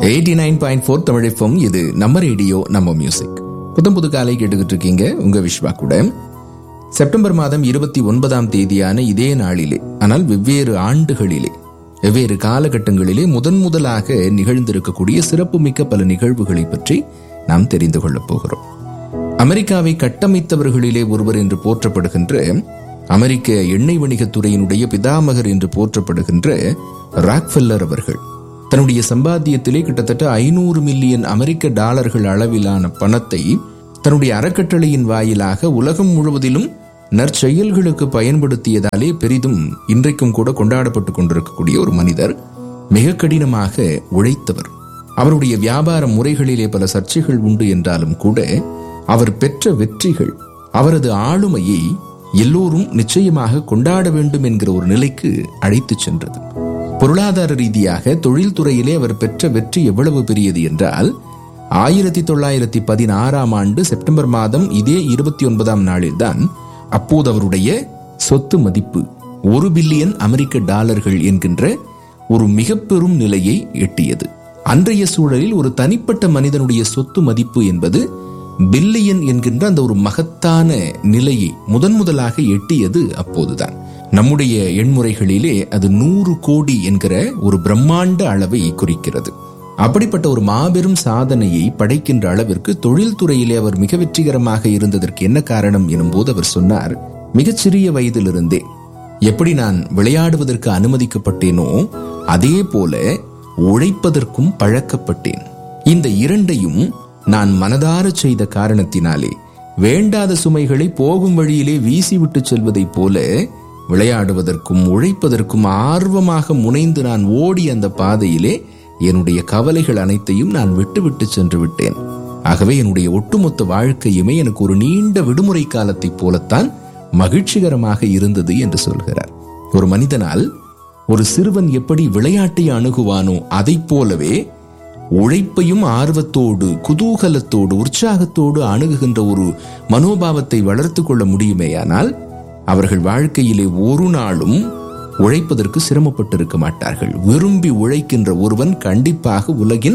eighty nine point four தமிழிஃபம் இது நம்ம ரேடியோ நம்ம மியூசிக் புத்தம் புது காலை கேட்டுக்கிட்டு இருக்கீங்க உங்க விஸ்வா கூட செப்டம்பர் மாதம் இருபத்தி ஒன்பதாம் தேதியான இதே நாளிலே ஆனால் வெவ்வேறு ஆண்டுகளிலே வெவ்வேறு காலகட்டங்களிலே முதன் முதலாக நிகழ்ந்திருக்கக்கூடிய சிறப்புமிக்க பல நிகழ்வுகளை பற்றி நாம் தெரிந்து கொள்ளப் போகிறோம் அமெரிக்காவை கட்டமைத்தவர்களிலே ஒருவர் என்று போற்றப்படுகின்ற அமெரிக்க எண்ணெய் வணிகத்துறையினுடைய பிதாமகர் என்று போற்றப்படுகின்ற ராக்ஃபெல்லர் அவர்கள் தன்னுடைய சம்பாத்தியத்திலே கிட்டத்தட்ட ஐநூறு மில்லியன் அமெரிக்க டாலர்கள் அளவிலான பணத்தை தன்னுடைய அறக்கட்டளையின் வாயிலாக உலகம் முழுவதிலும் நற்செயல்களுக்கு பயன்படுத்தியதாலே பெரிதும் இன்றைக்கும் கூட கொண்டாடப்பட்டு கொண்டிருக்கக்கூடிய ஒரு மனிதர் மிக கடினமாக உழைத்தவர் அவருடைய வியாபார முறைகளிலே பல சர்ச்சைகள் உண்டு என்றாலும் கூட அவர் பெற்ற வெற்றிகள் அவரது ஆளுமையை எல்லோரும் நிச்சயமாக கொண்டாட வேண்டும் என்கிற ஒரு நிலைக்கு அழைத்துச் சென்றது பொருளாதார ரீதியாக தொழில்துறையிலே அவர் பெற்ற வெற்றி எவ்வளவு பெரியது என்றால் ஆயிரத்தி தொள்ளாயிரத்தி பதினாறாம் ஆண்டு செப்டம்பர் மாதம் இதே இருபத்தி ஒன்பதாம் நாளில்தான் அப்போது அவருடைய சொத்து மதிப்பு ஒரு பில்லியன் அமெரிக்க டாலர்கள் என்கின்ற ஒரு மிக பெரும் நிலையை எட்டியது அன்றைய சூழலில் ஒரு தனிப்பட்ட மனிதனுடைய சொத்து மதிப்பு என்பது பில்லியன் என்கின்ற அந்த ஒரு மகத்தான நிலையை முதன் முதலாக எட்டியது அப்போதுதான் நம்முடைய எண்முறைகளிலே அது நூறு கோடி என்கிற ஒரு பிரம்மாண்ட அளவை குறிக்கிறது அப்படிப்பட்ட ஒரு மாபெரும் சாதனையை படைக்கின்ற அளவிற்கு தொழில்துறையிலே அவர் மிக வெற்றிகரமாக இருந்ததற்கு என்ன காரணம் எனும்போது அவர் சொன்னார் மிகச்சிறிய வயதிலிருந்தே எப்படி நான் விளையாடுவதற்கு அனுமதிக்கப்பட்டேனோ அதே போல உழைப்பதற்கும் பழக்கப்பட்டேன் இந்த இரண்டையும் நான் மனதார செய்த காரணத்தினாலே வேண்டாத சுமைகளை போகும் வழியிலே வீசிவிட்டு செல்வதைப் போல விளையாடுவதற்கும் உழைப்பதற்கும் ஆர்வமாக முனைந்து நான் ஓடி அந்த பாதையிலே என்னுடைய கவலைகள் அனைத்தையும் நான் விட்டுவிட்டு சென்று விட்டேன் ஆகவே என்னுடைய ஒட்டுமொத்த வாழ்க்கையுமே எனக்கு ஒரு நீண்ட விடுமுறை காலத்தைப் போலத்தான் மகிழ்ச்சிகரமாக இருந்தது என்று சொல்கிறார் ஒரு மனிதனால் ஒரு சிறுவன் எப்படி விளையாட்டை அணுகுவானோ அதைப் போலவே உழைப்பையும் ஆர்வத்தோடு குதூகலத்தோடு உற்சாகத்தோடு அணுகுகின்ற ஒரு மனோபாவத்தை வளர்த்து கொள்ள முடியுமேயானால் அவர்கள் வாழ்க்கையிலே ஒரு நாளும் உழைப்பதற்கு சிரமப்பட்டிருக்க மாட்டார்கள் விரும்பி உழைக்கின்ற ஒருவன் கண்டிப்பாக உலகின்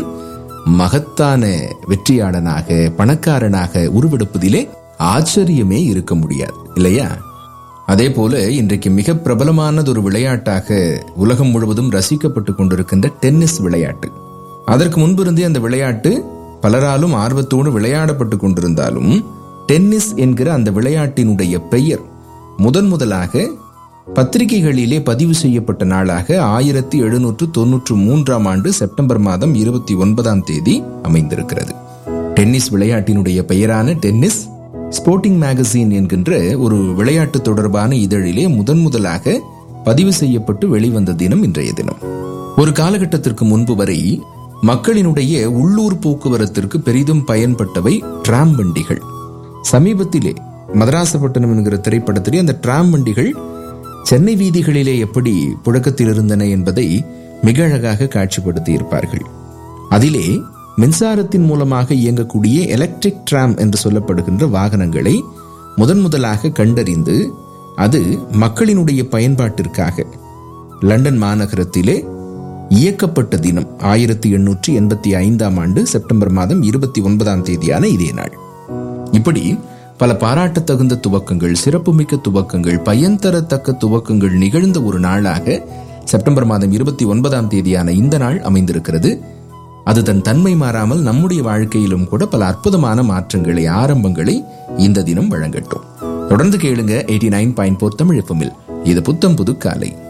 மகத்தான வெற்றியாளனாக பணக்காரனாக உருவெடுப்பதிலே ஆச்சரியமே இருக்க முடியாது இல்லையா அதே போல இன்றைக்கு மிக பிரபலமானது ஒரு விளையாட்டாக உலகம் முழுவதும் ரசிக்கப்பட்டு கொண்டிருக்கின்ற டென்னிஸ் விளையாட்டு அதற்கு முன்பிருந்தே அந்த விளையாட்டு பலராலும் ஆர்வத்தோடு விளையாடப்பட்டு கொண்டிருந்தாலும் டென்னிஸ் என்கிற அந்த விளையாட்டினுடைய பெயர் முதன் முதலாக பத்திரிகைகளிலே பதிவு செய்யப்பட்ட நாளாக ஆயிரத்தி எழுநூற்று தொன்னூற்று மூன்றாம் ஆண்டு செப்டம்பர் மாதம் இருபத்தி ஒன்பதாம் தேதி அமைந்திருக்கிறது டென்னிஸ் விளையாட்டினுடைய பெயரான டென்னிஸ் ஸ்போர்ட்டிங் மேகசின் என்கின்ற ஒரு விளையாட்டு தொடர்பான இதழிலே முதன் முதலாக பதிவு செய்யப்பட்டு வெளிவந்த தினம் இன்றைய தினம் ஒரு காலகட்டத்திற்கு முன்பு வரை மக்களினுடைய உள்ளூர் போக்குவரத்திற்கு பெரிதும் பயன்பட்டவை டிராம் வண்டிகள் சமீபத்திலே மதராசப்பட்டினம் என்கிற திரைப்படத்திலே அந்த டிராம் வண்டிகள் சென்னை வீதிகளிலே எப்படி புழக்கத்தில் இருந்தன என்பதை மிக அழகாக காட்சிப்படுத்தி இருப்பார்கள் அதிலே மின்சாரத்தின் மூலமாக இயங்கக்கூடிய எலக்ட்ரிக் டிராம் என்று சொல்லப்படுகின்ற வாகனங்களை முதன் முதலாக கண்டறிந்து அது மக்களினுடைய பயன்பாட்டிற்காக லண்டன் மாநகரத்திலே இயக்கப்பட்ட தினம் ஆயிரத்தி எண்ணூற்றி எண்பத்தி ஐந்தாம் ஆண்டு செப்டம்பர் மாதம் இருபத்தி ஒன்பதாம் தேதியான இதே நாள் இப்படி பல பாராட்டத் தகுந்த துவக்கங்கள் சிறப்புமிக்க துவக்கங்கள் பயன் தரத்தக்க துவக்கங்கள் நிகழ்ந்த ஒரு நாளாக செப்டம்பர் மாதம் இருபத்தி ஒன்பதாம் தேதியான இந்த நாள் அமைந்திருக்கிறது அது தன் தன்மை மாறாமல் நம்முடைய வாழ்க்கையிலும் கூட பல அற்புதமான மாற்றங்களை ஆரம்பங்களை இந்த தினம் வழங்கட்டும் தொடர்ந்து கேளுங்க eighty nine point four Tamil இது புத்தம் புது காலை